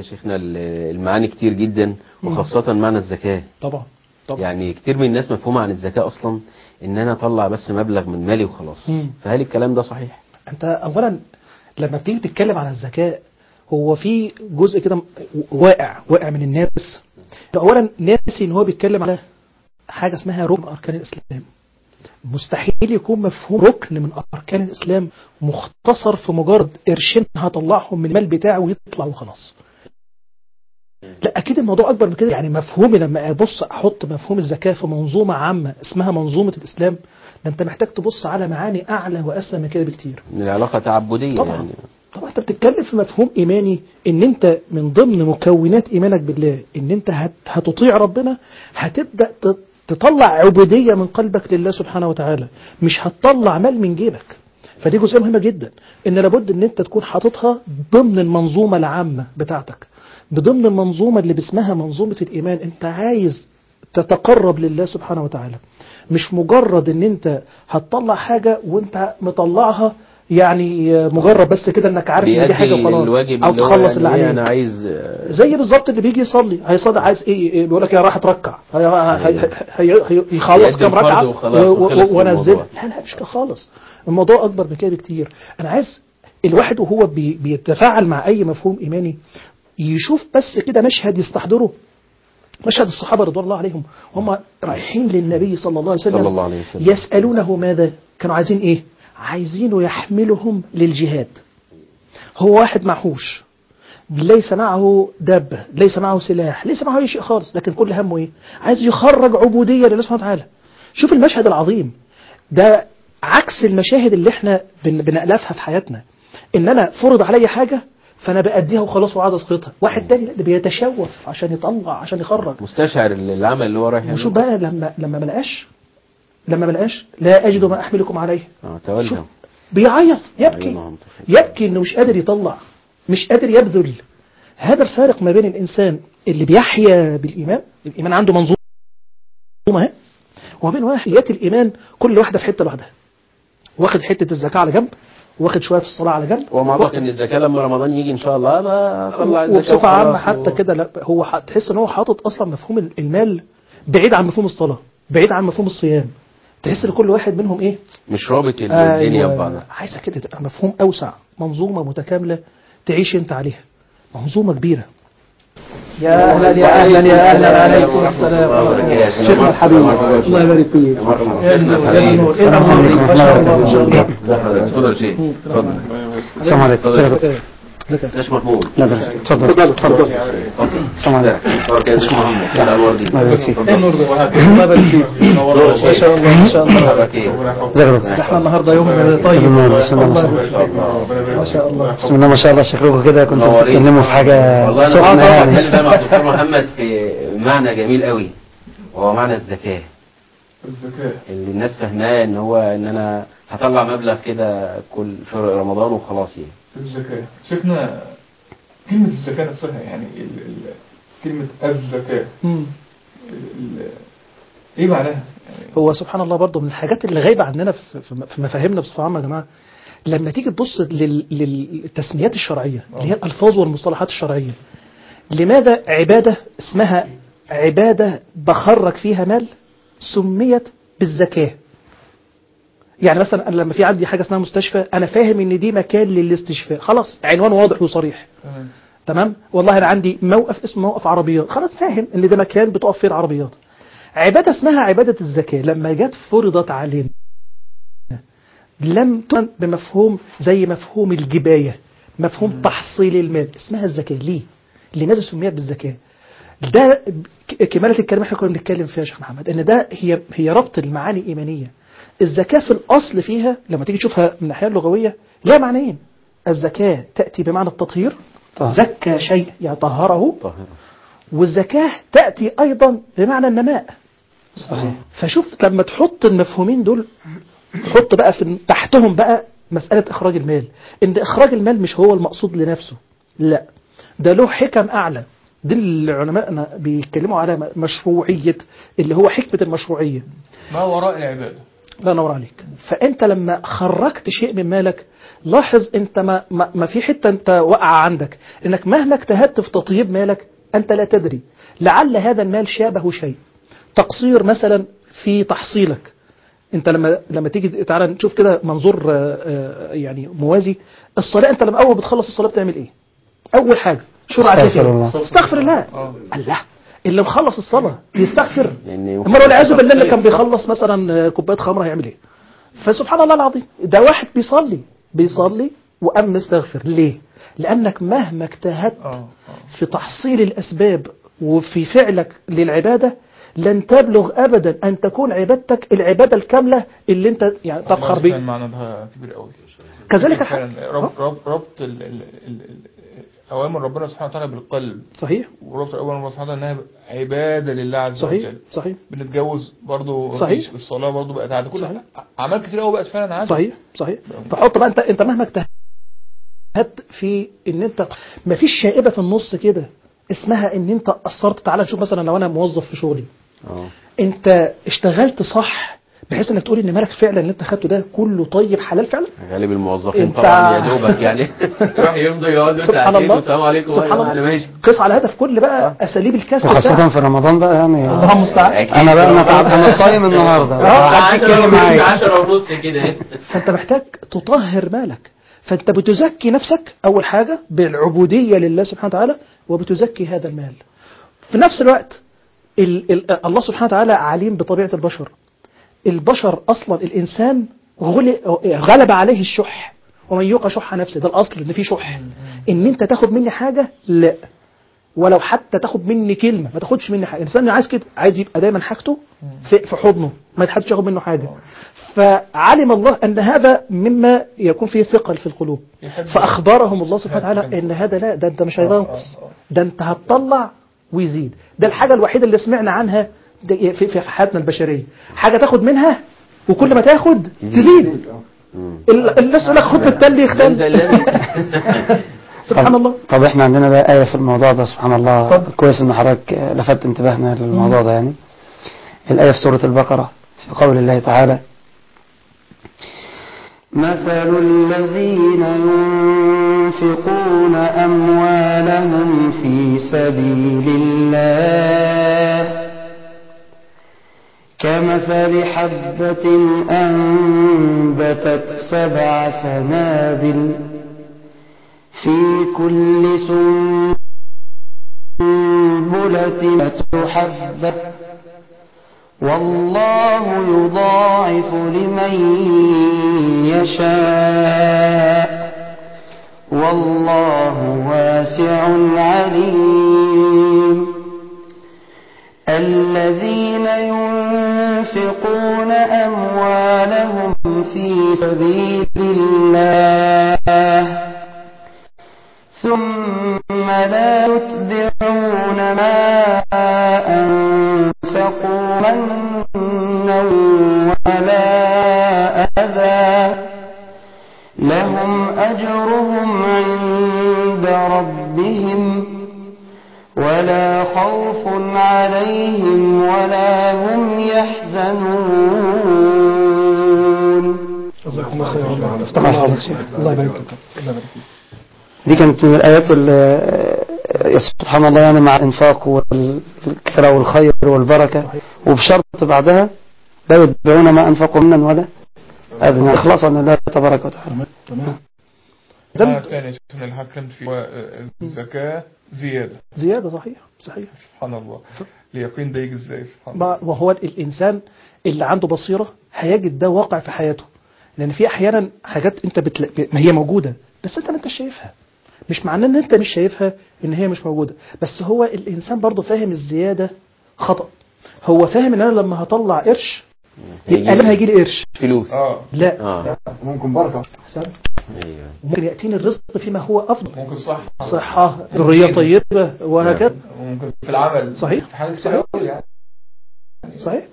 شيخنا ال- المعاني كتير جدا وخاصة معنى الزكاة طبعا طبعا يعني كتير من الناس مفهومة عن الزكاة أصلا إن أنا أطلع بس مبلغ من مالي وخلاص مم. فهل الكلام ده صحيح؟ انت اولا لما بتيجي تتكلم عن الزكاة هو في جزء كده واقع واقع من الناس اولا ناسي ان هو بيتكلم على حاجة اسمها ركن اركان الاسلام مستحيل يكون مفهوم ركن من اركان الاسلام مختصر في مجرد قرشين هطلعهم من المال بتاعه ويطلع وخلاص لا اكيد الموضوع اكبر من كده يعني مفهومي لما ابص احط مفهوم الزكاه في منظومه عامه اسمها منظومه الاسلام ده انت محتاج تبص على معاني اعلى واسمى من كده بكتير من العلاقة تعبدية طبعا يعني طبعا انت بتتكلم في مفهوم ايماني ان انت من ضمن مكونات ايمانك بالله ان انت هت هتطيع ربنا هتبدا ت- تطلع عبوديه من قلبك لله سبحانه وتعالى مش هتطلع مال من جيبك فدي جزئيه مهمه جدا ان لابد ان انت تكون حاططها ضمن المنظومه العامه بتاعتك بضمن المنظومه اللي باسمها منظومه الايمان انت عايز تتقرب لله سبحانه وتعالى مش مجرد ان انت هتطلع حاجه وانت مطلعها يعني مجرد بس كده انك عارف ان دي حاجه بيأدي وخلاص الواجب او اللي هو تخلص يعني اللي إيه عليك أنا عايز آه، زي بالظبط اللي بيجي يصلي هيصلي عايز ايه, إيه بيقول لك يا راح اتركع هي هي هي هي يخلص يقدم كام فرض ركعه وخلاص و- و- وخلص وانزل الموضوع. لا لا مش كده خالص الموضوع اكبر من كده بكتير انا عايز الواحد وهو بي بيتفاعل مع اي مفهوم ايماني يشوف بس كده مشهد يستحضره مشهد الصحابه رضوان الله عليهم هم رايحين للنبي صلى الله عليه وسلم صلى الله عليه وسلم. يسالونه ماذا كانوا عايزين ايه عايزينه يحملهم للجهاد هو واحد معهوش ليس معه دابة ليس معه سلاح ليس معه أي شيء خالص لكن كل همه إيه عايز يخرج عبودية لله سبحانه وتعالى شوف المشهد العظيم ده عكس المشاهد اللي احنا بن- بنألفها في حياتنا إن أنا فرض علي حاجة فأنا بأديها وخلاص وعايز أسقطها واحد تاني لا، ده بيتشوف عشان يطلع عشان يخرج مستشعر العمل اللي هو رايح وشوف يعمله. بقى لما لما ما لقاش لما ما لقاش لا أجد ما أحملكم عليه اه شوف تولى بيعيط يبكي أيوة، نعم. يبكي انه مش قادر يطلع مش قادر يبذل هذا الفارق ما بين الانسان اللي بيحيا بالايمان الايمان عنده منظومه اهي وبين واحد الايمان كل واحده في حته لوحدها واخد حته الزكاه على جنب واخد شويه في الصلاه على جنب هو معروف ان الزكاه لما رمضان يجي ان شاء الله بقى اطلع الزكاه وبصفه عامه وخلاص حتى و- كده لا هو ح- تحس ان هو حاطط اصلا مفهوم المال بعيد عن مفهوم الصلاه بعيد عن مفهوم الصيام تحس ان كل واحد منهم ايه مش رابط الدنيا أيوة. ببعضها عايزه كده تبقى مفهوم اوسع منظومه متكامله تعيش انت عليها منظومه كبيره يا اهلا يا اهلا يا اهلا عليكم السلام شيخنا الحبيب الله يبارك فيك يا نور يا نور ايه الأخبار؟ ما شاء الله ما شاء الله اتفضل شيخ اتفضل السلام عليكم ازيك يا دكتور ليش محمود لا بلاش اتفضل اتفضل السلام عليكم ليش محمد الانوار دي الله يبارك فيك ايه النور ده الله يبارك فيك ما شاء الله ما شاء الله حضرتك ايه ازيك يا دكتور احنا النهارده يوم طيب تمام، بسم الله ما شاء الله ما شاء الله بسم الله ما شاء الله شكلكم كده كنتوا منورين. بتتكلموا في حاجه والله انا سخنه طبعا يعني اتكلم مع الدكتور محمد في معنى جميل قوي وهو معنى الزكاه الزكاة اللي الناس فاهماه ان هو ان انا هطلع مبلغ كده كل في رمضان وخلاص يعني الزكاة شفنا كلمة الزكاة نفسها يعني ال ال كلمة الزكاة مم. ال ال ايه معناها؟ يعني هو سبحان الله برضه من الحاجات اللي غايبه عننا في في- في مفاهيمنا بصفه عامه يا جماعه لما تيجي تبص لل- للتسميات الشرعيه اللي هي الالفاظ والمصطلحات الشرعيه لماذا عباده اسمها عباده بخرج فيها مال سميت بالزكاه يعني مثلا أنا لما في عندي حاجه اسمها مستشفى انا فاهم ان دي مكان للاستشفاء خلاص عنوان واضح وصريح تمام تمام والله انا عندي موقف اسمه موقف عربيات خلاص فاهم ان ده مكان بتقف فيه العربيات عباده اسمها عباده الزكاه لما جت فرضت علينا لم تكن بمفهوم زي مفهوم الجبايه مفهوم تحصيل المال اسمها الزكاه ليه لماذا سميت بالزكاه ده ك- كمالة الكلام احنا كنا بنتكلم فيها يا شيخ محمد ان ده هي هي ربط المعاني الايمانيه الزكاه في الاصل فيها لما تيجي تشوفها من الناحيه اللغويه لها معنيين الزكاه تاتي بمعنى التطهير طبعا. زكى شيء يعني طهره طاهرة والزكاة تأتي أيضا بمعنى النماء صحيح فشوف لما تحط المفهومين دول تحط بقى في تحتهم بقى مسألة إخراج المال إن إخراج المال مش هو المقصود لنفسه لا ده له حكم أعلى دي اللي علماءنا بيتكلموا على مشروعية اللي هو حكمة المشروعية ما وراء العبادة الله ينور عليك فانت لما خرجت شيء من مالك لاحظ انت ما, ما, ما في حته انت واقعه عندك انك مهما اجتهدت في تطيب مالك انت لا تدري لعل هذا المال شابه شيء تقصير مثلا في تحصيلك انت لما لما تيجي تعالى نشوف كده منظور آه، آه، يعني موازي الصلاه انت لما اول بتخلص الصلاه بتعمل ايه اول حاجه شرع استغفر ذكر. الله. استغفر الله آه. الله اللي مخلص الصلاه يستغفر يعني امال والعياذ بالله اللي كان بيخلص مثلا كوبايه خمر هيعمل ايه فسبحان الله العظيم ده واحد بيصلي بيصلي وقام مستغفر ليه لانك مهما اجتهدت اه اه في تحصيل الاسباب وفي فعلك للعباده لن تبلغ ابدا ان تكون عبادتك العباده الكامله اللي انت يعني تفخر والله بيه كان معنى ده كبير قوي كذلك الحال فعلا ربط, ربط, ربط ال ال ال ال اوامر ربنا سبحانه وتعالى بالقلب صحيح وربط اوامر ربنا سبحانه وتعالى انها عباده لله عز صحيح وجل صحيح بنتجوز برضه صحيح. مفيش. الصلاه برضه بقت عاده كل صحيح. اعمال كتير قوي بقت فعلا عاده صحيح صحيح فحط بقى انت انت مهما اجتهدت في ان انت ما فيش شائبه في النص كده اسمها ان انت قصرت تعالى نشوف مثلا لو انا موظف في شغلي اه انت اشتغلت صح بحيث انك تقول ان مالك فعلا اللي انت خدته ده كله طيب حلال فعلا غالب الموظفين انت- طبعا يا دوبك يعني يروح يمضي يقعد له سبحان ساعتين الله والسلام عليكم سبحان انا الله ماشي قس على هدف كل بقى اساليب الكسب وخاصة بتاعك. في رمضان بقى يعني الله المستعان أكيد. انا بقى انا تعب انا صايم النهارده اه، ما حدش يتكلم معايا 10 ونص كده فانت محتاج تطهر مالك فانت بتزكي نفسك اول حاجه بالعبوديه لله سبحانه وتعالى وبتزكي هذا المال في نفس الوقت ال ال الله سبحانه وتعالى عليم بطبيعه البشر البشر اصلا الانسان غل- غلب عليه الشح ومن يوق شح نفسه ده الاصل ان في شح ان انت تاخد مني حاجه لا ولو حتى تاخد مني كلمه ما تاخدش مني حاجه الانسان عايز كده عايز يبقى دايما حاجته في, في حضنه ما حدش ياخد منه حاجه فعلم الله ان هذا مما يكون فيه ثقل في القلوب يحب- فاخبرهم الله سبحانه يحب. وتعالى ان هذا لا ده انت مش هينقص آه، آه. ده انت هتطلع ويزيد ده الحاجه الوحيده اللي سمعنا عنها ده في في حياتنا البشريه حاجه تاخد منها وكل ما تاخد تزيد ال- الناس يقول لك خد بالتل من ذا يختل الذي سبحان طب- الله طب احنا عندنا بقى آية في الموضوع ده سبحان الله اتفضل. كويس ان حضرتك آه، لفت انتباهنا للموضوع ده يعني الآية في سورة البقرة في قول الله تعالى مثل الذين ينفقون أموالهم في سبيل الله كمثل حبة أنبتت سبع سنابل في كل سنبلة حبة والله يضاعف لمن يشاء والله واسع عليم الذين ينفقون أموالهم في سبيل الله ثم لا يتبعون ما أنفقوا منا ولا أذى لهم أجرهم عند ربهم ولا خوف عليهم ولا هم يحزنون جزاكم الله خير والله افتح الله عليك شيخ. الله يبارك فيك الله يبارك فيك دي كانت من الآيات ال- سبحان الله يعني مع الإنفاق والكثرة والخير والبركة وبشرط بعدها لا يتبعون ما أنفقوا منا ولا أذنى إخلاصا لله تبارك وتعالى تمام تمام المعنى ده الثاني شفنا اللي حكمت فيه هو آه، الزكاة زيادة زياده صحيح صحيح سبحان الله اليقين ده يجي ازاي سبحان الله ما- وهو الانسان اللي عنده بصيره هيجد ده واقع في حياته لان في احيانا حاجات انت بتلا... ما هي موجوده بس انت ما انتش شايفها مش معناه ان انت مش شايفها ان هي مش موجوده بس هو الانسان برضه فاهم الزياده خطا هو فاهم ان انا لما هطلع قرش يبقى لما هيجي لي قرش فلوس اه لا اه ممكن بركة أحسن. ايوه وممكن ياتيني الرزق فيما هو افضل ممكن صح صحه ذريه طيبه وهكذا وممكن في العمل صحيح. في حاجات كتير صحيح. قوي يعني صحيح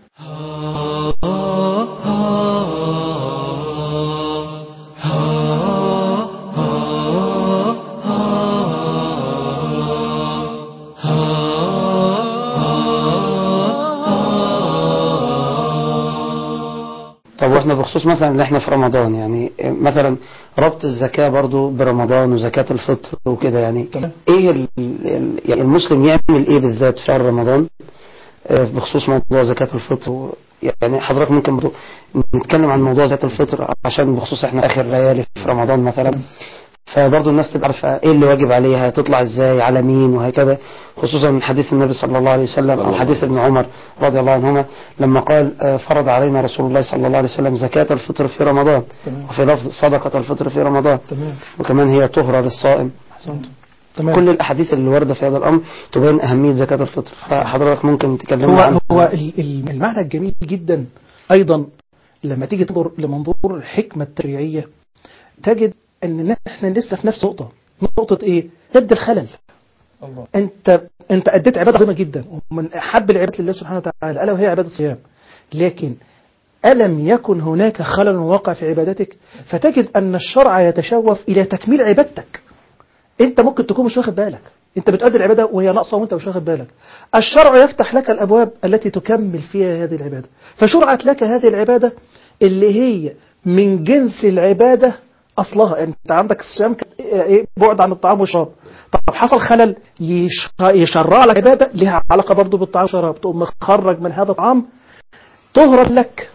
طب واحنا بخصوص مثلا اللي احنا في رمضان يعني مثلا ربط الزكاة برضو برمضان وزكاة الفطر وكده يعني تمام. ايه ال- ال- يعني المسلم يعمل ايه بالذات في شهر رمضان آه، بخصوص موضوع زكاة الفطر و- يعني حضرتك ممكن برضو نتكلم عن موضوع زكاة الفطر عشان بخصوص احنا اخر ليالي في رمضان مثلا فبرضو الناس تبقى عارفة ايه اللي واجب عليها تطلع ازاي على مين وهكذا خصوصا من حديث النبي صلى الله عليه وسلم صلى او الله حديث ابن عمر رضي الله عنهما لما قال آه، فرض علينا رسول الله صلى الله عليه وسلم زكاة الفطر في رمضان تمام وفي لفظ صدقة الفطر في رمضان تمام وكمان هي طهرة للصائم احسنت تمام كل الأحاديث اللي واردة في هذا الأمر تبين أهمية زكاة الفطر فحضرتك ممكن تكلمنا هو عنها هو ال- ال- المعنى الجميل جدا ايضا لما تيجي تنظر لمنظور الحكمه التشريعيه تجد ان احنا لسه في نفس نقطه نقطه ايه؟ سد الخلل الله انت انت اديت عباده عظيمه جدا ومن احب العبادات لله سبحانه وتعالى الا وهي عباده الصيام لكن الم يكن هناك خلل واقع في عبادتك فتجد ان الشرع يتشوف الى تكميل عبادتك انت ممكن تكون مش واخد بالك انت بتؤدي العباده وهي ناقصه وانت مش واخد بالك الشرع يفتح لك الابواب التي تكمل فيها هذه العباده فشرعت لك هذه العباده اللي هي من جنس العباده اصلها انت عندك الصيام ك- ايه بعد عن الطعام والشراب طب حصل خلل يش- يشرع لك عباده لها علاقه برضه بالطعام والشراب تقوم مخرج من هذا الطعام طهرا لك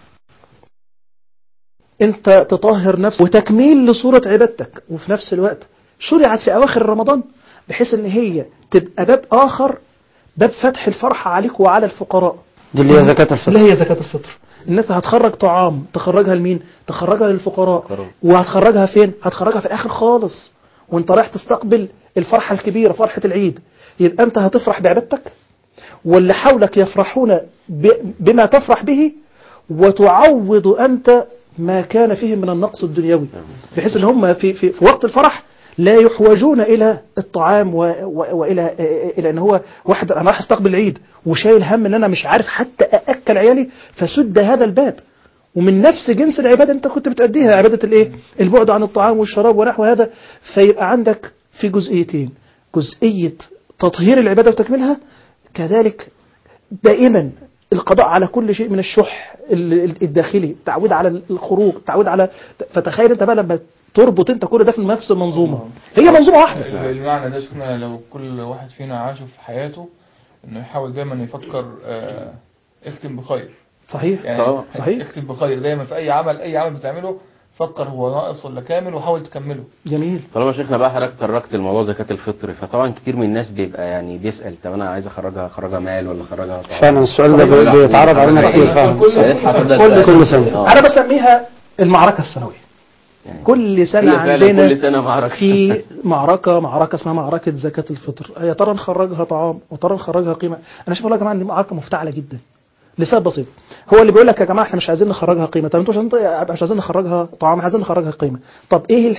انت تطهر نفسك وتكميل لصورة عبادتك وفي نفس الوقت شرعت في اواخر رمضان بحيث ان هي تبقى باب اخر باب فتح الفرحة عليك وعلى الفقراء دي اللي هي زكاة الفطر اللي هي زكاة الفطر الناس هتخرج طعام تخرجها لمين تخرجها للفقراء فقراء. وهتخرجها فين هتخرجها في الاخر خالص وانت رايح تستقبل الفرحة الكبيرة فرحة العيد يبقى انت هتفرح بعبادتك واللي حولك يفرحون ب- بما تفرح به وتعوض أنت ما كان فيهم من النقص الدنيوي بحيث ان هم في, في, في وقت الفرح لا يحوجون الى الطعام و و والى الى ان هو واحد انا رايح استقبل العيد وشايل هم ان انا مش عارف حتى ااكل عيالي فسد هذا الباب ومن نفس جنس العباده انت كنت بتأديها عباده الايه البعد عن الطعام والشراب ونحو هذا فيبقى عندك في جزئيتين جزئيه تطهير العباده وتكميلها كذلك دائما القضاء على كل شيء من الشح ال- ال- الداخلي التعويد على الخروج التعويد على فتخيل انت بقى لما تربط انت كل ده في نفس المنظومه هي منظومه واحده ال- المعنى ده شفنا لو كل واحد فينا عاشه في حياته انه يحاول دايما يفكر آه، اختم بخير صحيح يعني طبعا. صحيح. اختم بخير دايما في اي عمل اي عمل بتعمله فكر هو ناقص ولا كامل وحاول تكمله جميل طالما شيخنا بقى حضرتك تركت الموضوع زكاة الفطر فطبعا كتير من الناس بيبقى يعني بيسأل طب انا عايز اخرجها اخرجها مال ولا اخرجها طعام؟ فعلا السؤال ده بي- بيتعرض علينا صحيح. كتير فعلا كل- كل كل سنة. آه. انا بسميها المعركه السنويه يعني كل سنه هي فعلا عندنا كل سنة معركة في معركة معركة اسمها معركة زكاة الفطر يا ترى نخرجها طعام وترى نخرجها قيمة أنا شايف والله يا جماعة إن دي معركة مفتعلة جدا لسبب بسيط هو اللي بيقول لك يا جماعة احنا مش عايزين نخرجها قيمة طب انتوا مش عايزين مش عايزين نخرجها طعام عايزين نخرجها قيمة طب ايه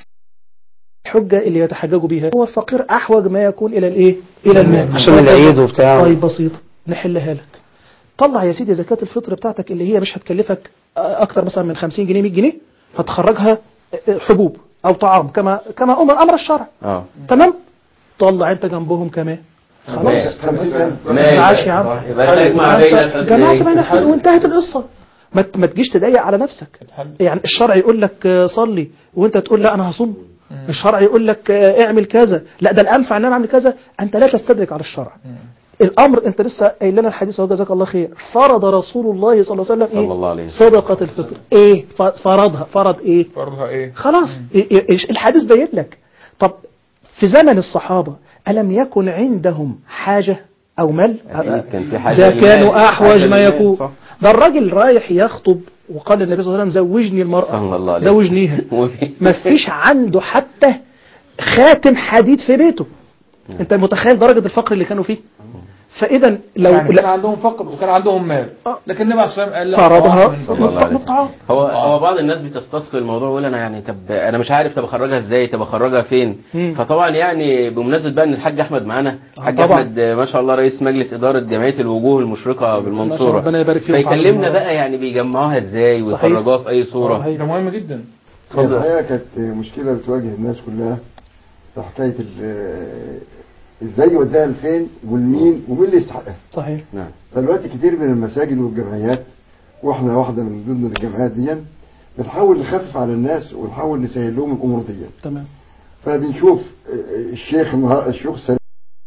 الحجة اللي يتحججوا بيها هو الفقير أحوج ما يكون إلى الإيه إلى المال عشان العيد وبتاع طيب بسيط نحلها لك طلع يا سيدي زكاة الفطر بتاعتك اللي هي مش هتكلفك أكتر مثلا من 50 جنيه 100 جنيه هتخرجها حبوب أو طعام كما كما أمر أمر الشرع اه تمام طلع أنت جنبهم كمان خلاص مال. ما تزعلش يا عم صح. يبقى تجمع بين جمعت الفاسدين. بين الحل وانتهت القصة ما ت- ما تجيش تضيق على نفسك الحل يعني الشرع يقول لك آه، صلي وانت تقول لا انا هصوم الشرع يقول لك آه، اعمل كذا لا ده الانفع ان انا اعمل كذا انت لا تستدرك على الشرع الامر انت لسه قايل لنا الحديث اهو جزاك الله خير فرض رسول الله صلى الله عليه وسلم صلى الله عليه ايه وسلم. صدقه الفطر ايه ف- فرضها فرض ايه فرضها ايه خلاص إيه- إيه- إيش الحديث بين لك طب في زمن الصحابه الم يكن عندهم حاجه او مال أكيد كان في حاجة ده للمال. كانوا احوج حاجة ما للمال، يكون صح. ده الراجل رايح يخطب وقال للنبي صلى الله عليه وسلم زوجني المرأة صلى الله عليه زوجنيها وفي- ما فيش عنده حتى خاتم حديد في بيته انت متخيل درجة الفقر اللي كانوا فيه فاذا لو يعني كان لا عندهم فقر وكان عندهم مال آه. لكن النبي عليه الصلاه والسلام قال لا فرضها صراحة من صلى الله عليه بالطعام وسلم. هو هو بعض الناس بتستصغر الموضوع ويقول انا يعني طب انا مش عارف طب اخرجها ازاي طب اخرجها فين مم. فطبعا يعني بمناسبه بقى ان الحاج احمد معانا الحاج طبعا. احمد آه، ما شاء الله رئيس مجلس اداره جمعيه الوجوه المشرقه بالمنصوره ربنا يبارك فيهم فيكلمنا ويعافيهم. بقى يعني بيجمعوها ازاي صحيح. ويخرجوها في اي صوره صحيح. ده مهم جدا هي الحقيقة كانت مشكلة بتواجه الناس كلها في حكاية ال- ازاي يوديها لفين والمين ومين اللي يستحقها صحيح نعم فدلوقتي كتير من المساجد والجمعيات واحنا واحدة من ضمن الجمعيات دي بنحاول نخفف على الناس ونحاول نسهل لهم الامور دي تمام فبنشوف آه، الشيخ النهار- الشيوخ السنه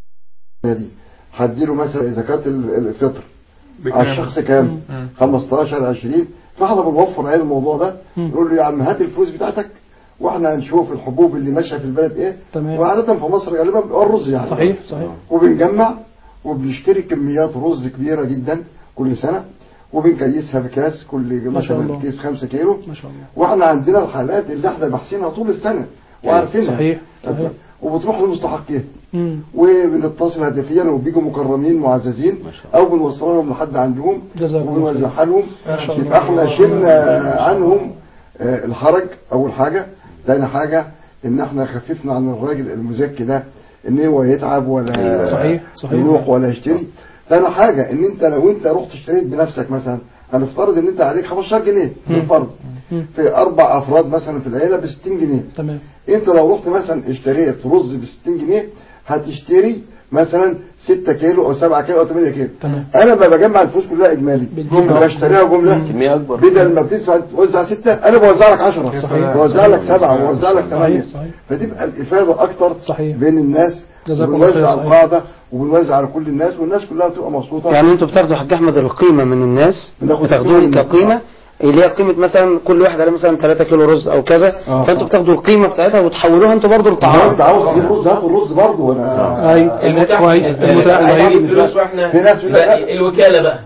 دي هديله مثلا زكاه ال- الفطر على الشخص كام؟ مم. 15 20 فاحنا بنوفر عليه الموضوع ده مم. نقول له يا عم هات الفلوس بتاعتك واحنا هنشوف الحبوب اللي ماشيه في البلد ايه تمام. وعاده في مصر غالبا بيبقى الرز يعني صحيح صحيح وبنجمع وبنشتري كميات رز كبيره جدا كل سنه وبنكيسها بكاس كل ما شاء مثلا الله. كيس 5 كيلو ما شاء الله واحنا عندنا الحالات اللي احنا باحثينها طول السنه وعارفينها صحيح صحيح وبتروح للمستحقين مم. وبنتصل هاتفيا وبيجوا مكرمين معززين ما شاء الله. او بنوصلهم لحد عندهم جزاكم الله خير. وبنوزعها لهم ما شاء الله. يبقى احنا شلنا عنهم آه، الحرج اول حاجه ثاني حاجه ان احنا خففنا عن الراجل المزكي ده ان هو يتعب ولا صحيح، صحيح. يروح ولا يشتري ثاني حاجه ان انت لو انت رحت اشتريت بنفسك مثلا هنفترض ان انت عليك 15 جنيه بالفرد مم. في اربع افراد مثلا في العيله ب 60 جنيه تمام انت لو رحت مثلا اشتريت رز ب 60 جنيه هتشتري مثلا 6 كيلو او 7 كيلو او 8 كيلو تمام. انا ما بجمع الفلوس كلها اجمالي بالجملة. بشتريها جمله كمية أكبر بدل ما بتدفع توزع 6 انا بوزع لك 10 صحيح. بوزع لك 7 بوزع لك 8 صحيح. فتبقى الافاده اكتر صحيح. بين الناس جزاكم الله خير. وبنوزع صحيح. القاعده وبنوزع على كل الناس والناس كلها بتبقى مبسوطه يعني انتوا بتاخدوا حاج احمد القيمه من الناس بناخد بتاخدوها القيمة. كقيمه اللي هي قيمه مثلا كل واحد عليه مثلا 3 كيلو رز او كذا آه. فانتوا بتاخدوا القيمه بتاعتها وتحولوها انتوا برضه لو انت لطعام عاوز تجيب رز هات الرز برضه وانا اي المتاح كويس المتاح صحيح. صحيح صحيح الفلوس واحنا في ناس يقول لك بقى الوكاله بقى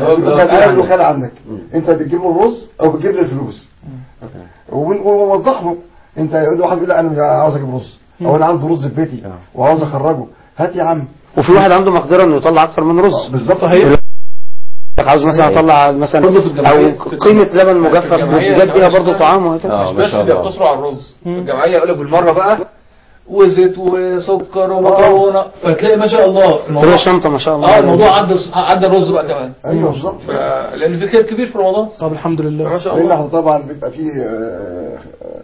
انا الوكاله عندك انت بتجيب له الرز او بتجيب له الفلوس وبن- ونوضح له انت يقول له واحد يقول لا انا عاوز اجيب رز او انا عندي رز في بيتي وعاوز اخرجه هات يا عم وفي واحد عنده مقدره انه يطلع اكتر من رز بالظبط صحيح لك عاوز مثلا اطلع مثلا برضه في او الجمعية- قيمه لبن مجفف الجمعية بتزاد بيها كمان برضه طعام وهكذا آه، مش ما بس شاء الله. بيقتصروا على الرز الجمعيه يقول لك بالمره بقى وزيت وسكر ومكرونه فتلاقي ما شاء الله تلاقي الموضوع شنطه ما شاء الله اه الموضوع عدى عدى الرز بقى كمان ايوه بالظبط ف... لان في خير كبير في رمضان طب الحمد لله ما شاء لان الله احنا طبعا بيبقى فيه آه،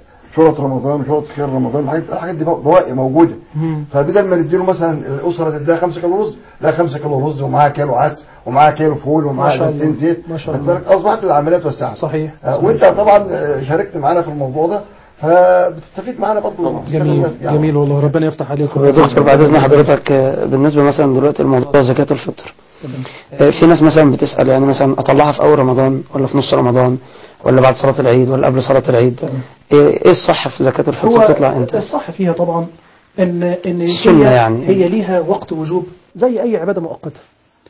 شرط رمضان وشرط خير رمضان الحاجات الحاجات دي بواقي موجوده مم. فبدل ما نديله مثلا الاسره تديها 5 كيلو رز لا 5 كيلو رز ومعاه كيلو عدس ومعاه كيلو فول ما ومعاه شاء ازازتين الله. زيت ما شاء خد الله. بالك اصبحت العمليه توسعت صحيح آه، وانت طبعا آه، شاركت معانا في الموضوع ده فبتستفيد معانا برضه جميل جميل والله ربنا يفتح عليكم يا دكتور بعد اذن حضرتك آه، بالنسبه مثلا دلوقتي لموضوع زكاه الفطر آه، في ناس مثلا بتسال يعني مثلا اطلعها في اول رمضان ولا في نص رمضان ولا بعد صلاه العيد ولا قبل صلاه العيد ايه إيه الصح في زكاه الفطر هو تطلع امتى الصح فيها طبعا ان ان السنة هي يعني. هي ليها وقت وجوب زي اي عباده مؤقته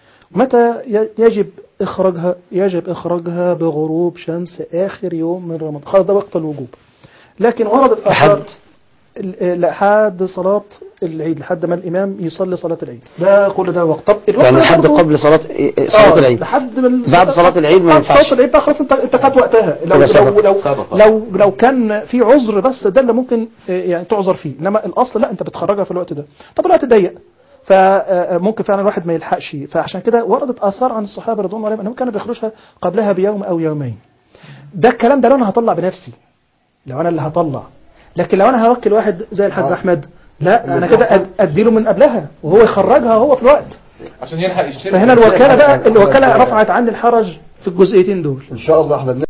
متى ي- يجب اخراجها يجب اخراجها بغروب شمس اخر يوم من رمضان خلاص ده وقت الوجوب لكن وردت لحد آثار ال- لحد صلاة العيد لحد ما الإمام يصلي صلاة العيد ده كل ده وقت طب الوقت يعني ده لحد برضه- قبل صلاه إيه- إيه، صلاه آه، العيد لحد من بعد صلاة العيد ما بعد ينفعش. صلاة العيد بقى خلاص انت انت خدت وقتها لو كده لو سبق. لو سبق. لو لو كان في عذر بس ده اللي ممكن آه، يعني تعذر فيه انما الاصل لا انت بتخرجها في الوقت ده طب الوقت ضيق فممكن فعلا الواحد ما يلحقش فعشان كده وردت اثار عن الصحابه رضوان الله عليهم انهم كانوا بيخرجها قبلها بيوم او يومين ده الكلام ده لو انا هطلع بنفسي لو انا اللي هطلع لكن لو انا هوكل واحد زي الحاج آه. احمد لا اللي انا كده بيحصل- أد- اديله من قبلها وهو يخرجها هو في الوقت عشان يلحق يشتري فهنا الوكاله بقى الوكاله رفعت عني الحرج في الجزئيتين دول ان شاء الله احنا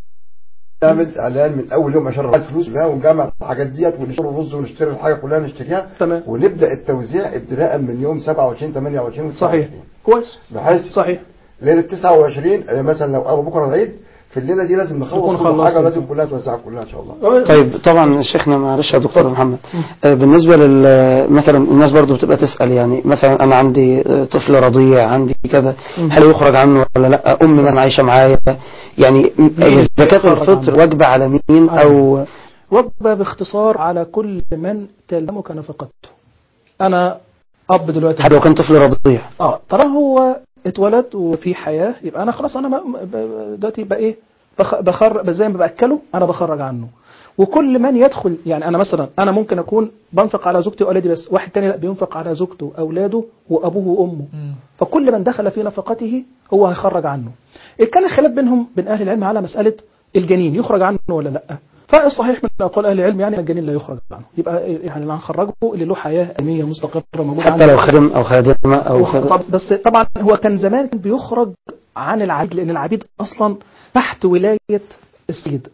بنعمل اعلان من اول يوم عشان نعمل فلوس بها ونجمع الحاجات ديت ونشتري الرز ونشتري الحاجه كلها نشتريها تمام ونبدا التوزيع ابتداء من يوم 27 28 و صحيح كويس بحيث صحيح ليله 29 آه، مثلا لو قالوا بكره العيد في الليله دي لازم نكون نخلص كل خلصنا. حاجه ولازم كلها توزعها كلها ان شاء الله طيب طبعا شيخنا معلش يا دكتور محمد آه، بالنسبة لل مثلا الناس برضو بتبقى تسأل يعني مثلا أنا عندي آه، طفل رضيع عندي كذا هل يخرج عنه ولا لا أمي مثلا عايشة معايا يعني م- مين زكاة يخرج الفطر عنه؟ واجبة على مين أو وجبة باختصار على كل من تلزمك نفقته أنا أب دلوقتي حتى لو كان طفل رضيع اه طالما هو اتولد وفي حياة يبقى أنا خلاص أنا ما- ب- ب- دلوقتي يبقى إيه بخ- بخر زي ما بأكله أنا بخرج عنه وكل من يدخل يعني أنا مثلا أنا ممكن أكون بنفق على زوجتي وأولادي بس واحد تاني لا بينفق على زوجته وأولاده وأبوه وأمه فكل من دخل في نفقته هو هيخرج عنه إن كان الخلاف بينهم بين أهل العلم على مسألة الجنين يخرج عنه ولا لا فالصحيح من أقوال أهل العلم يعني الجنين لا يخرج عنه يبقى يعني اللي هنخرجه اللي له حياة أمية مستقرة موجودة حتى عنده. لو خدم أو خادمة أو خادم طب بس طبعا هو كان زمان كان بيخرج عن العبيد لأن العبيد أصلا تحت ولاية السيد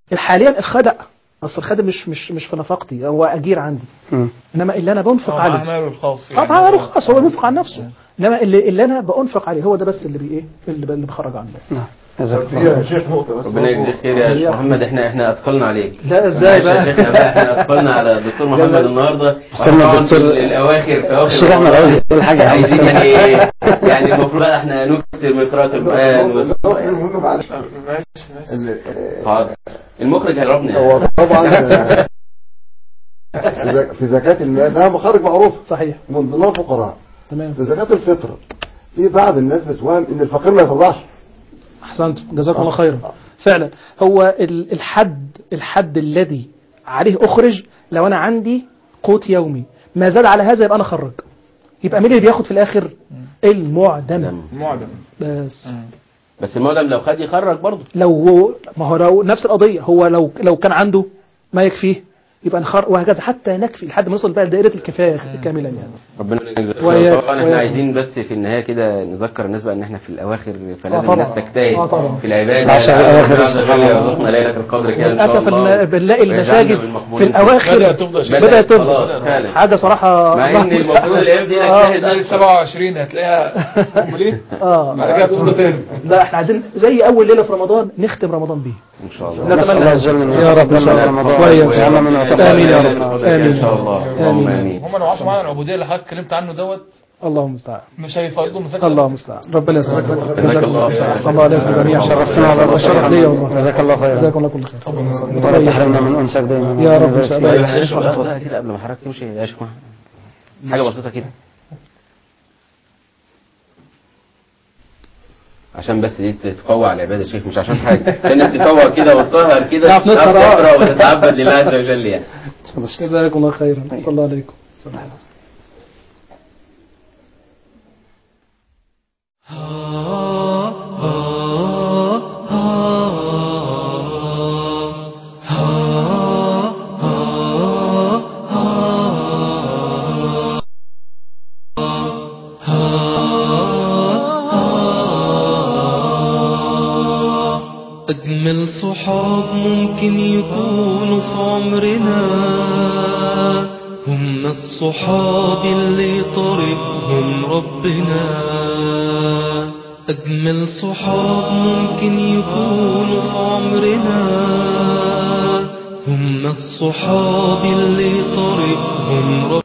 حاليا الخدع اصل الخادم مش مش مش في نفقتي هو اجير عندي مم. انما اللي انا بنفق هو عليه أعماله الخاص اه طبعا خلاص هو بينفق عن نفسه انما اللي, اللي انا بانفق عليه هو ده بس اللي بي ايه اللي, ب- اللي بخرج عنه نعم جزاك هي الله يا شيخ نقطة بس ربنا يجزيك خير يا شيخ محمد احنا احنا اثقلنا عليك لا ازاي معلش يا بقى شيخنا بقى احنا اثقلنا على الدكتور محمد النهارده استنى وطبعاً الدكتور- في الاواخر في اواخر الشيخ احمد عاوز يقول حاجة يا عم. عايزين يعني يعني المفروض بقى احنا نكثر من قراءة القرآن النقطة والصلاة. المهمة معلش ماشي ماشي ال- آه، حاضر. المخرج هيضربني هو طبعا آه، في زك- في زكاة المال لها مخارج معروفة صحيح من ضمنها الفقراء تمام في زكاة الفطر في بعض الناس بتوهم ان الفقير ما يطلعش احسنت جزاكم الله خيرا فعلا هو ال- الحد الحد الذي عليه اخرج لو انا عندي قوت يومي ما زاد على هذا يبقى انا خرج يبقى مين اللي بياخد في الاخر المعدم معدم بس بس المعدم لو خد يخرج برضه لو هو ما هو لو نفس القضيه هو لو لو كان عنده ما يكفيه يبقى نخر وهكذا حتى نكفي لحد ما نوصل بقى لدائره الكفايه كاملا يعني ربنا يجزاك وياك- خير. طبعا احنا وياك. عايزين بس في النهايه كده نذكر الناس بقى ان احنا في الاواخر فلازم طبعا. الناس تجتهد آه طبعا. في العباده العشر الأواخر ربنا سبحان الله. يرزقنا ليله القدر كده ان شاء للاسف الله ال- بنلاقي ويجعلنا المساجد من في المقبولين. الاواخر بدأت تفضى شوية. بدات خلاص تفضى فعلا حاجه صراحه مع ان المفروض الايام دي آه. نجتهد تلاقي أكتر. 27 هتلاقيها امال ايه؟ اه بعد كده تفضى تاني لا احنا عايزين زي اول ليله في رمضان نختم رمضان بيه ان شاء الله نتمنى نسأل الله عز وجل أن يا رب إن شاء يتقبل الله. رمضان وإياك. ويجعلنا من يعتقد آمين يا ليلة رب. القدر آمين. ان شاء الله اللهم امين هم لو عاشوا معانا العبوديه اللي حضرتك اتكلمت عنه دوت الله المستعان مش هيفضلوا مساجد الله المستعان ربنا يسعدك جزاك الله خير. احسن الله عليكم جميعا شرفتنا والله. الشرف ليا والله جزاك الله خيرا جزاكم الله كل خير ربنا تحرمنا من أنسك دايما يا رب إن يبارك شاء فيك. الله. طيب هنشرب قهوة بقى كده قبل ما حضرتك تمشي يا شيخ حاجه بسيطه كده عشان بس دي تتقوى على العباده يا شيخ مش عشان حاجه عشان الناس تتقوى كده وتسهر كده تعرف نسهر، تعرف آه. تقرا وتتعبد لله عز وجل يعني تفضل. جزاكم الله خيرا صلى الله عليكم صلى الله عليه وسلم أجمل صحاب ممكن يكونوا في عمرنا هم الصحاب اللي طريقهم ربنا أجمل صحاب ممكن يكونوا في عمرنا هم الصحاب اللي طريقهم ربنا